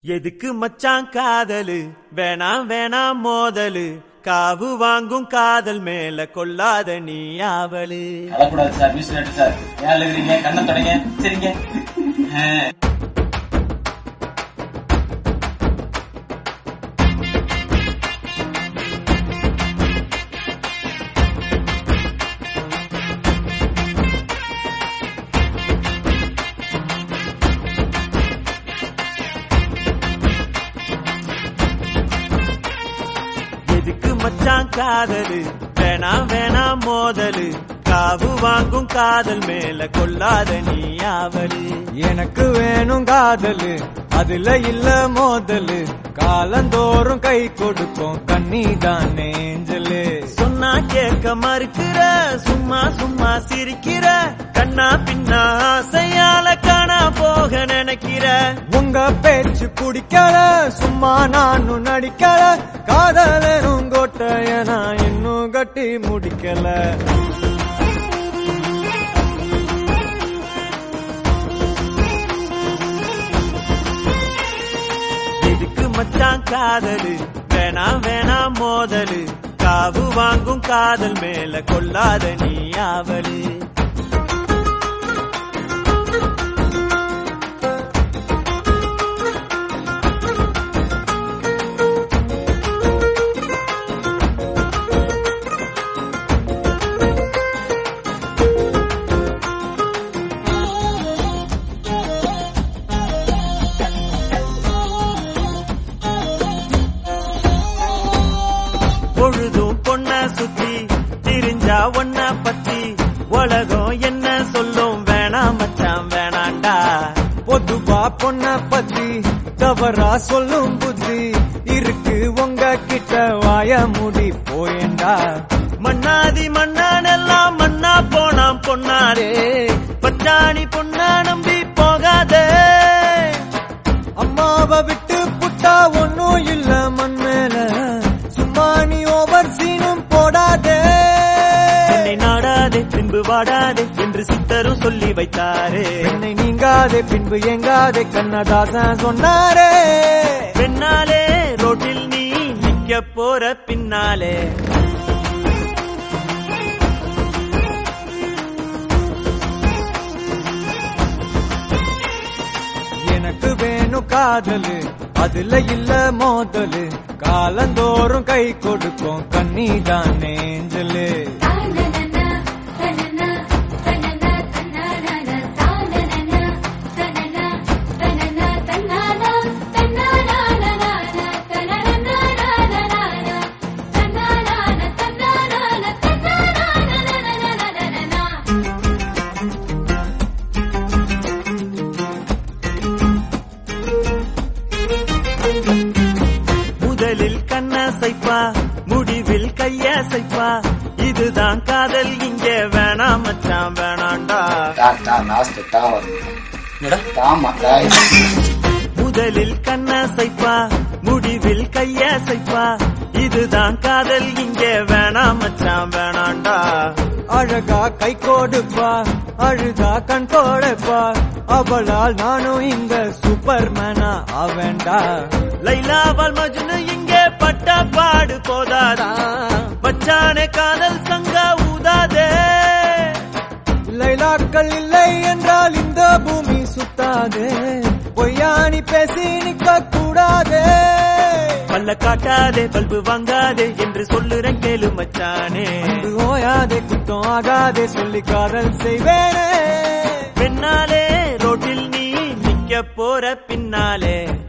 எதுக்கு மச்சான் காதலு வேணாம் வேணாம் மோதலு காவு வாங்கும் காதல் மேல கொல்லாத நீ ஆவலு அழக்கூடாது சார் மிஸ் சார் ஏன் அழுகுறீங்க கண்ணை தொடங்க சரிங்க ஆ. எதுக்கு மச்சான் காதலு வேணாம் வேணாம் மோதலு காவு வாங்கும் காதல் மேல கொல்லாத நீ ஆவலு எனக்கு வேணும் காதலு அதுல இல்ல மோதலு காலந்தோறும் கை கொடுக்கும் கண்ணி தான் ஏஞ்சலு சொன்னா கேட்க மறுக்கிற சும்மா சும்மா சிரிக்கிற கண்ணா பின்னா ஆசையால காணா போக நினைக்கிற உங்க பேச்சு பிடிக்கல சும்மா நானும் நடிக்கல காதலனும் கோட்டைய நான் இன்னும் கட்டி முடிக்கல எதுக்கு மச்சான் காதலு வேணாம் வேணாம் மோதலு காவு வாங்கும் காதல் மேல கொல்லாத நீ ஆவலு பொழுதும் பொண்ண சுத்தி திரிஞ்சா ஒன்ன பத்தி உலகம் என்ன சொல்லும் வேணாம் மச்சான் வேணாண்டா பொதுவா பொண்ண பத்தி தவறா சொல்லும் புத்தி இருக்கு உங்க கிட்ட வாய மூடி போயேண்டா மண்ணாதி மண்ணான் எல்லாம் மண்ணா போனாம் பொன்னாரே பச்சாணி பொண்ணா நம்பி போகாதே அம்மாவை விட்டு புட்டா ஒன்னும் இல்ல மண் மேல சும்மா நீ ஓவர் சீனும் போடாதே என்னை நாடாதே பின்பு வாடாதே என்று சித்தரும் சொல்லி வைத்தாரே என்னை நீங்காதே பின்பு எங்காதே கண்ணதாசன் சொன்னாரே பின்னாலே ரோட்டில் நீ நிக்க போற பின்னாலே எனக்கு வேணும் காதலு அதுல இல்ல மோதலு காலந்தோறும் கை கொடுக்கும் கண்ணி தான் நேஞ்சலு தானனனா தனனா தனனா தனனா தானனனா தனனா தனனா தனனா தனனா தனனா தனனா தனனா முதலில் கண்ணசைப்பா முடிவில் கையசைப்பா இதுதான் காதல் இங்கே வேணாம் மச்சான் வேணாண்டா டா டா லாஸ்ட் டா வருது தாமா தாய் முதலில் கண்ணசைப்பா முடிவில் கையசைப்பா இதுதான் காதல் இங்கே வேணாம் மச்சான் வேணாண்டா அழகா கை கொடுப்பா அழுதா கண் தோடப்பா அவளால் நானும் இங்க சூப்பர்மேனா ஆவேண்டா லைலாவால் மஜ்னு இங்கே பட்ட பாடு போதாதா மச்சானே காதல் சங்கா ஊதாதே லைலாக்கள் இல்லை என்றால் இந்த பூமி சுத்தாதே பொய்யானி பேசி நிக்க கூடாதே பல்ல காட்டாதே பல்பு வாங்காதே என்று சொல்லுறேன் கேளு மச்சானே அன்பு ஓயாதே குத்தம் ஆகாதே சொல்லி காதல் செய்வேனே பின்னாலே ரோட்டில் நீ நிக்க போற பின்னாலே